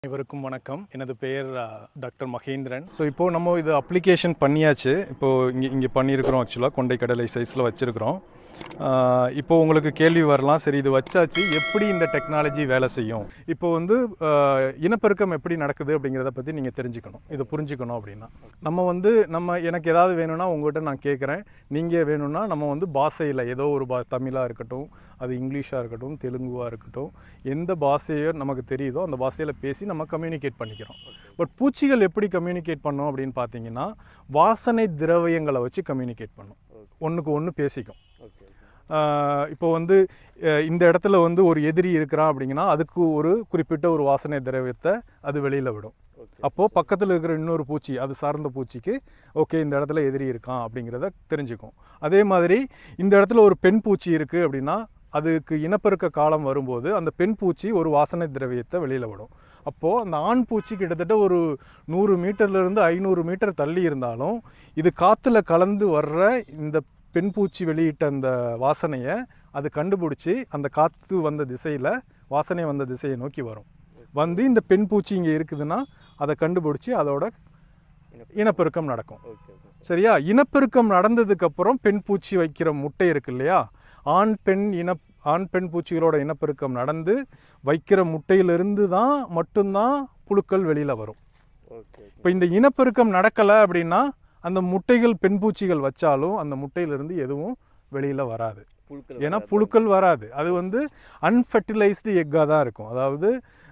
அனைவருக்கும் வணக்கம் எனது பெயர் அ, டாக்டர் மகேந்திரன் ஸோ இப்போது நம்ம இது அப்ளிகேஷன் பண்ணியாச்சு இப்போது இங்கே இங்கே பண்ணியிருக்கிறோம் ஆக்சுவலாக கொண்டை கடலை சைஸில் வச்சுருக்கிறோம் இப்போ உங்களுக்கு கேள்வி வரலாம் சரி இது வச்சாச்சு எப்படி இந்த டெக்னாலஜி வேலை செய்யும் இப்போ வந்து ஆ, இனப்பெருக்கம் எப்படி நடக்குது அப்படிங்கிறத பற்றி நீங்கள் தெரிஞ்சுக்கணும் இதை புரிஞ்சுக்கணும் அப்படின்னா நம்ம வந்து நம்ம எனக்கு ஏதாவது வேணும்னா உங்கள்கிட்ட நான் கேட்குறேன் நீங்கள் வேணும்னா நம்ம வந்து பாஷையில் ஏதோ ஒரு பா தமிழாக இருக்கட்டும் அது இங்கிலீஷாக இருக்கட்டும் தெலுங்குவாக இருக்கட்டும் எந்த பாஷையோ நமக்கு தெரியுதோ அந்த பாஷையில் பேசி நம்ம கம்யூனிகேட் பண்ணிக்கிறோம் பட் பூச்சிகள் எப்படி கம்யூனிகேட் பண்ணோம் அப்படின்னு பார்த்தீங்கன்னா வாசனை திரவியங்களை வச்சு கம்யூனிகேட் பண்ணும் ஒன்றுக்கு ஒன்று பேசிக்கும் ஓகே ஆஹ் இப்போ வந்து அஹ் இந்த இடத்துல வந்து ஒரு எதிரி இருக்கிறான் அப்படிங்கன்னா அதுக்கு ஒரு குறிப்பிட்ட ஒரு வாசனை திரவியத்தை அது வெளியில் விடும் ஓகே அப்போது பக்கத்தில் இருக்கிற இன்னொரு பூச்சி அது சார்ந்த பூச்சிக்கு ஓகே இந்த இடத்துல எதிரி இருக்கான் அப்படிங்கிறத தெரிஞ்சுக்கும் அதே மாதிரி இந்த இடத்துல ஒரு பெண் பூச்சி இருக்குது அப்படின்னா அதுக்கு இனப்பெருக்க காலம் வரும்போது அந்த பெண் பூச்சி ஒரு வாசனை திரவியத்தை வெளியில் விடும் அப்போது அந்த ஆண் பூச்சி கிட்டத்தட்ட ஒரு நூறு மீட்டர்லேருந்து ஐநூறு மீட்டர் தள்ளி இருந்தாலும் இது காற்றுல கலந்து வர்ற இந்த பெண் பூச்சி வெளியிட்ட அந்த வாசனையை அது கண்டுபிடிச்சி அந்த காற்று வந்த திசையில் வாசனை வந்த திசையை நோக்கி வரும் வந்து இந்த பெண் பூச்சி இங்கே இருக்குதுன்னா அதை கண்டுபிடிச்சி அதோட இனப்பெருக்கம் நடக்கும் ஓகே ஓகே சார் சரியா இனப்பெருக்கம் நடந்ததுக்கப்புறம் பெண் பூச்சி வைக்கிற முட்டை இருக்கு இல்லையா ஆண் பெண் இன ஆண் பெண் பூச்சிகளோட இனப்பெருக்கம் நடந்து வைக்கிற முட்டையிலிருந்து தான் மட்டும்தான் புழுக்கள் வெளியில் வரும் ஓகே இப்போ இந்த இனப்பெருக்கம் நடக்கலை அப்படின்னா அந்த முட்டைகள் பெண் பூச்சிகள் வச்சாலும் அந்த முட்டையிலிருந்து எதுவும் வெளியில் வராது புழுக்கள் ஏன்னா புழுக்கள் வராது அது வந்து அன்ஃபர்டிலைஸ்டு எக்காக தான் இருக்கும் அதாவது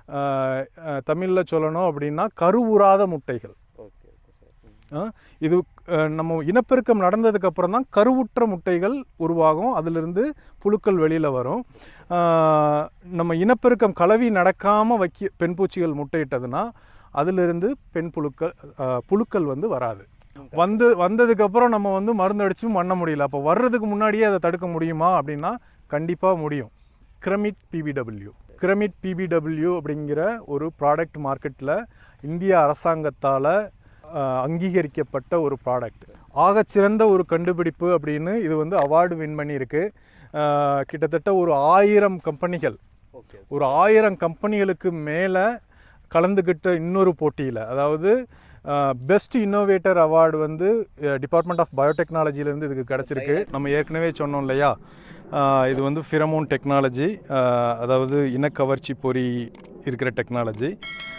தமிழில் சொல்லணும் அப்படின்னா கருவுறாத முட்டைகள் ஓகே ஓகே சார் ம். ஆ, இது அஹ், நம்ம இனப்பெருக்கம் நடந்ததுக்கு அப்புறம் தான் கருவுற்ற முட்டைகள் உருவாகும் அதிலிருந்து புழுக்கள் வெளியில் வரும் ஆ, நம்ம இனப்பெருக்கம் கலவி நடக்காமல் வைக்க பெண் பூச்சிகள் முட்டையிட்டதுன்னா அதிலிருந்து பெண் புழுக்கள் ஆ, புழுக்கள் வந்து வராது வந்து வந்ததுக்கப்புறம் நம்ம வந்து மருந்து அடிச்சும் பண்ண முடியல அப்போ வர்றதுக்கு முன்னாடியே அதை தடுக்க முடியுமா அப்படின்னா கண்டிப்பாக முடியும் கிரமிட் பிபிடபிள்யூ கிரமிட் பிபிடபிள்யூ அப்படிங்கிற ஒரு ப்ராடக்ட் மார்க்கெட்டில் இந்திய அரசாங்கத்தால் அங்கீகரிக்கப்பட்ட ஒரு ப்ராடக்ட் ஆகச்சிறந்த ஒரு கண்டுபிடிப்பு அப்படின்னு இது வந்து அவார்டு வின் பண்ணியிருக்கு ஆஹ் கிட்டத்தட்ட ஒரு ஆயிரம் கம்பெனிகள் ஓகே ஒரு ஆயிரம் கம்பெனிகளுக்கு மேலே கலந்துக்கிட்ட இன்னொரு போட்டியில் அதாவது பெஸ்ட் இன்னோவேட்டர் அவார்டு வந்து டிபார்ட்மெண்ட் ஆஃப் பயோடெக்னாலஜிலேருந்து இதுக்கு கிடச்சிருக்கு நம்ம ஏற்கனவே சொன்னோம் இல்லையா அஹ், இது வந்து ஃபிரமோன் டெக்னாலஜி அதாவது இனக்கவர்ச்சி பொறி இருக்கிற டெக்னாலஜி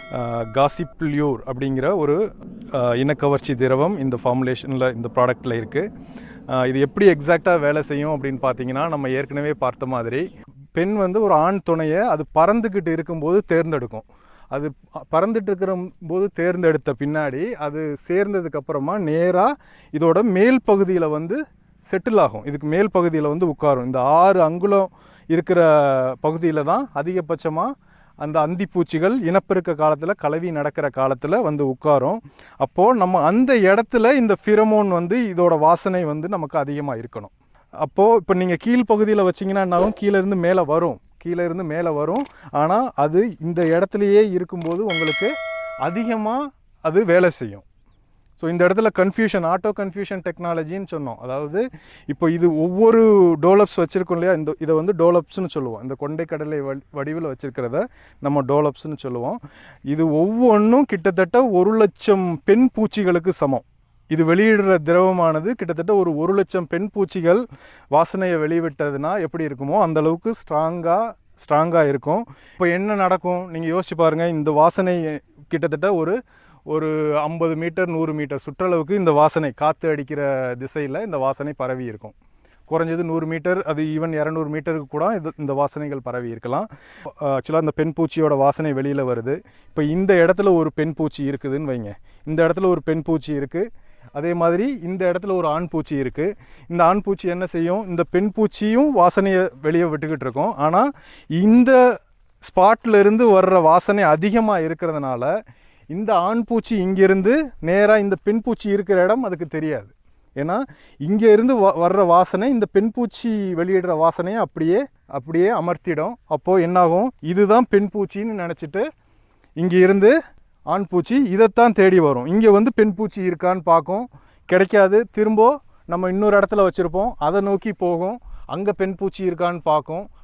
காசிப்ளியூர் அப்படிங்கிற ஒரு அஹ், இனக்கவர்ச்சி திரவம் இந்த ஃபார்முலேஷனில் இந்த ப்ராடக்ட்டில் இருக்குது இது எப்படி எக்ஸாக்டாக வேலை செய்யும் அப்படின்னு பார்த்தீங்கன்னா நம்ம ஏற்கனவே பார்த்த மாதிரி பெண் வந்து ஒரு ஆண் துணையை அது பறந்துக்கிட்டு இருக்கும்போது தேர்ந்தெடுக்கும் அது ப- பறந்துட்டு இருக்கிற போது தேர்ந்தெடுத்த பின்னாடி அது சேர்ந்ததுக்கு அப்புறமா நேராக இதோட மேல் பகுதியில் வந்து செட்டில் ஆகும் இதுக்கு மேல் பகுதியில் வந்து உட்காரும் இந்த ஆறு அங்குலம் இருக்கிற பகுதியில் தான் அதிகபட்சமாக அந்த அந்திப்பூச்சிகள் இனப்பெருக்க காலத்தில் கலவி நடக்கிற காலத்தில் வந்து உட்காரும் அப்போது நம்ம அந்த இடத்துல இந்த ஃபிரமோன் வந்து இதோட வாசனை வந்து நமக்கு அதிகமாக இருக்கணும் அப்போது இப்போ நீங்கள் கீழ் பகுதியில் வச்சிங்கன்னா என்னாகும் கீழே இருந்து மேலே வரும் கீழே இருந்து மேலே வரும் ஆனால் அது இந்த இடத்துலையே இருக்கும்போது உங்களுக்கு அதிகமாக அது வேலை செய்யும் ஸோ இந்த இடத்துல கன்ஃபியூஷன் ஆட்டோ கன்ஃபியூஷன் டெக்னாலஜின்னு சொன்னோம் அதாவது இப்போ இது ஒவ்வொரு டோலப்ஸ் வச்சுருக்கோம் இல்லையா இந்த இதை வந்து டோலப்ஸ்னு சொல்லுவோம் இந்த கொண்டை கடலை வடி- வடிவில் வச்சுருக்கிறத நம்ம டோலப்ஸ்னு சொல்லுவோம் இது ஒவ்வொன்றும் கிட்டத்தட்ட ஒரு லட்சம் பெண் பூச்சிகளுக்கு சமம் இது வெளியிடுற திரவமானது கிட்டத்தட்ட ஒரு ஒரு லட்சம் பெண் பூச்சிகள் வாசனையை வெளிவிட்டதுன்னா எப்படி இருக்குமோ அந்த அளவுக்கு ஸ்ட்ராங்காக ஸ்ட்ராங்காக இருக்கும் இப்போ என்ன நடக்கும் நீங்கள் யோசிச்சு பாருங்கள் இந்த வாசனை கிட்டத்தட்ட ஒரு ஒரு ஐம்பது மீட்டர் நூறு மீட்டர் சுற்றளவுக்கு இந்த வாசனை காற்று அடிக்கிற திசையில் இந்த வாசனை பரவி இருக்கும் குறைஞ்சது நூறு மீட்டர் அது ஈவன் இரநூறு மீட்டருக்கு கூட இது இந்த வாசனைகள் பரவி இருக்கலாம் ஆக்சுவலாக இந்த பெண் பூச்சியோட வாசனை வெளியில் வருது இப்போ இந்த இடத்துல ஒரு பெண் பூச்சி இருக்குதுன்னு வைங்க இந்த இடத்துல ஒரு பெண் பூச்சி இருக்குது அதே மாதிரி இந்த இடத்துல ஒரு ஆண் பூச்சி இருக்குது இந்த ஆண் பூச்சி என்ன செய்யும் இந்த பெண் பூச்சியும் வாசனையை வெளியே விட்டுக்கிட்டு இருக்கும் ஆனால் இந்த ஸ்பாட்ல இருந்து வர்ற வாசனை அதிகமாக இருக்கிறதுனால இந்த ஆண் பூச்சி இங்கிருந்து நேராக இந்த பெண் பூச்சி இருக்கிற இடம் அதுக்கு தெரியாது ஏன்னா இங்கே இருந்து வ வர்ற வாசனை இந்த பெண் பூச்சி வெளியிடுற வாசனையை அப்படியே அப்படியே அமர்த்திடும் அப்போது என்னாகும் இதுதான் பெண் பூச்சின்னு நினச்சிட்டு இங்கே இருந்து ஆண் பூச்சி இதைத்தான் தேடி வரும் இங்கே வந்து பெண் பூச்சி இருக்கான்னு பார்க்கும் கிடைக்காது திரும்ப நம்ம இன்னொரு இடத்துல வச்சுருப்போம் அதை நோக்கி போகும் அங்கே பெண் பூச்சி இருக்கான்னு பார்க்கும்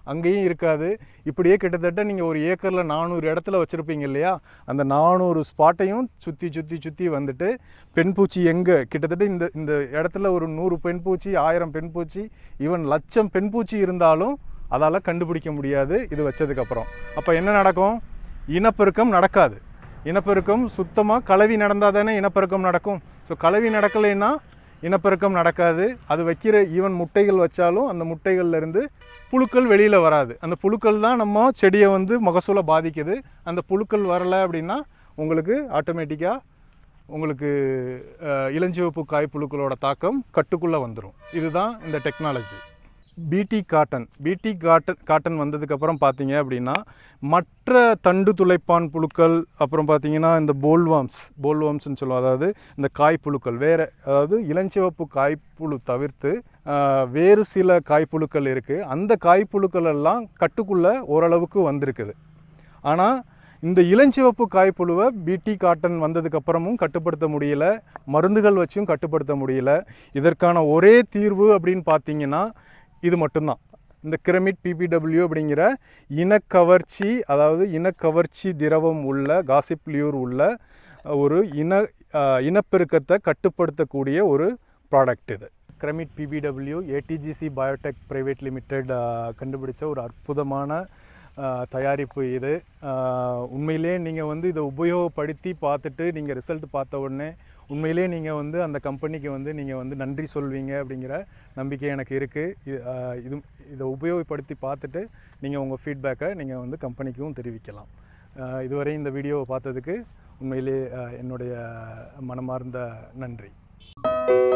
அங்கேயும் இருக்காது இப்படியே கிட்டத்தட்ட நீங்கள் ஒரு ஏக்கரில் நானூறு இடத்துல வச்சுருப்பீங்க இல்லையா அந்த நானூறு ஸ்பாட்டையும் சுற்றி சுற்றி சுற்றி வந்துட்டு பெண் பூச்சி எங்கே கிட்டத்தட்ட இந்த இந்த இடத்துல ஒரு நூறு பெண் பூச்சி ஆயிரம் பெண் பூச்சி ஈவன் லட்சம் பெண் பூச்சி இருந்தாலும் அதால் கண்டுபிடிக்க முடியாது இது வச்சதுக்கப்புறம் அப்போ என்ன நடக்கும் இனப்பெருக்கம் நடக்காது இனப்பெருக்கம் சுத்தமாக கலவி நடந்தால் தானே இனப்பெருக்கம் நடக்கும் ஸோ கலவி நடக்கலைன்னா இனப்பெருக்கம் நடக்காது அது வைக்கிற ஈவன் முட்டைகள் வச்சாலும் அந்த முட்டைகள்ல இருந்து புழுக்கள் வெளியில் வராது அந்த புழுக்கள் தான் நம்ம செடியை வந்து மகசூலை பாதிக்குது அந்த புழுக்கள் வரலை அப்படின்னா உங்களுக்கு ஆட்டோமேட்டிக்காக உங்களுக்கு அஹ், இளஞ்சிவப்பு காய் புழுக்களோட தாக்கம் கட்டுக்குள்ளே வந்துடும் இதுதான் இந்த டெக்னாலஜி பிடி காட்டன் பிடி காட்டன் காட்டன் வந்ததுக்கப்புறம் பார்த்தீங்க அப்படின்னா மற்ற தண்டு துளைப்பான் புழுக்கள் அப்புறம் பார்த்தீங்கன்னா இந்த போல்வாம்ஸ் போல்வாம்ஸ்னு சொல்லுவோம் அதாவது இந்த காய்ப்புழுக்கள் வேறு அதாவது இளஞ்சிவப்பு காய்ப்புழு தவிர்த்து ஆஹ், வேறு சில காய்ப்புழுக்கள் இருக்குது அந்த காய்ப்புழுக்கள் எல்லாம் கட்டுக்குள்ளே ஓரளவுக்கு வந்திருக்குது ஆனால் இந்த இளஞ்சிவப்பு காய்ப்புழுவை பிடி காட்டன் வந்ததுக்கப்புறமும் கட்டுப்படுத்த முடியல மருந்துகள் வச்சும் கட்டுப்படுத்த முடியல இதற்கான ஒரே தீர்வு அப்படின்னு பார்த்தீங்கன்னா இது மட்டும்தான் இந்த கிரமிட் பிபிடபிள்யூ அப்படிங்கிற இனக்கவர்ச்சி அதாவது இனக்கவர்ச்சி திரவம் உள்ள காசிப்லியூர் உள்ள ஒரு இன அஹ், இனப்பெருக்கத்தை கட்டுப்படுத்தக்கூடிய ஒரு ப்ராடக்ட் இது கிரமிட் பிபிடபிள்யூ ஏடிஜிசி பயோடெக் பிரைவேட் லிமிடெட் கண்டுபிடிச்ச ஒரு அற்புதமான அஹ், தயாரிப்பு இது அஹ், உண்மையிலே நீங்கள் வந்து இதை உபயோகப்படுத்தி பார்த்துட்டு நீங்கள் ரிசல்ட் பார்த்த உடனே உண்மையிலே நீங்கள் வந்து அந்த கம்பெனிக்கு வந்து நீங்கள் வந்து நன்றி சொல்வீங்க அப்படிங்கிற நம்பிக்கை எனக்கு இருக்குது இது இதை உபயோகப்படுத்தி பார்த்துட்டு நீங்கள் உங்கள் ஃபீட்பேக்கை நீங்கள் வந்து கம்பெனிக்கும் தெரிவிக்கலாம் அஹ், இதுவரை இந்த வீடியோவை பார்த்ததுக்கு உண்மையிலே அஹ், என்னுடைய மனமார்ந்த நன்றி